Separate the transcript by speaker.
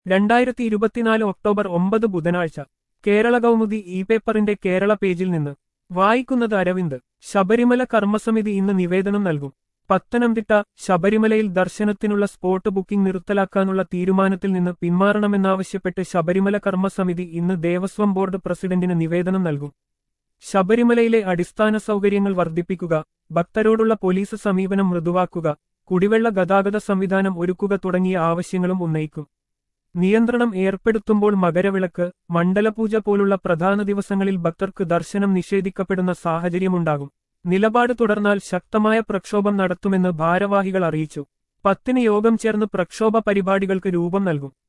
Speaker 1: രണ്ടായിരത്തി ഇരുപത്തിനാല് ഒക്ടോബർ ഒമ്പത് ബുധനാഴ്ച കേരള കൗമുദി ഇ പേപ്പറിന്റെ കേരള പേജിൽ നിന്ന് വായിക്കുന്നത് അരവിന്ദ് ശബരിമല കർമ്മസമിതി ഇന്ന് നിവേദനം നൽകും പത്തനംതിട്ട ശബരിമലയിൽ ദർശനത്തിനുള്ള സ്പോട്ട് ബുക്കിംഗ് നിർത്തലാക്കാനുള്ള തീരുമാനത്തിൽ നിന്ന് പിന്മാറണമെന്നാവശ്യപ്പെട്ട് ശബരിമല കർമ്മസമിതി ഇന്ന് ദേവസ്വം ബോർഡ് പ്രസിഡന്റിന് നിവേദനം നൽകും ശബരിമലയിലെ അടിസ്ഥാന സൗകര്യങ്ങൾ വർദ്ധിപ്പിക്കുക ഭക്തരോടുള്ള പോലീസ് സമീപനം മൃദുവാക്കുക കുടിവെള്ള ഗതാഗത സംവിധാനം ഒരുക്കുക തുടങ്ങിയ ആവശ്യങ്ങളും ഉന്നയിക്കും നിയന്ത്രണം ഏർപ്പെടുത്തുമ്പോൾ മകരവിളക്ക് മണ്ഡലപൂജ പോലുള്ള പ്രധാന ദിവസങ്ങളിൽ ഭക്തർക്ക് ദർശനം നിഷേധിക്കപ്പെടുന്ന സാഹചര്യമുണ്ടാകും നിലപാട് തുടർന്നാൽ ശക്തമായ പ്രക്ഷോഭം നടത്തുമെന്ന് ഭാരവാഹികൾ അറിയിച്ചു പത്തിന് യോഗം ചേർന്ന് പ്രക്ഷോഭ പരിപാടികൾക്ക് രൂപം നൽകും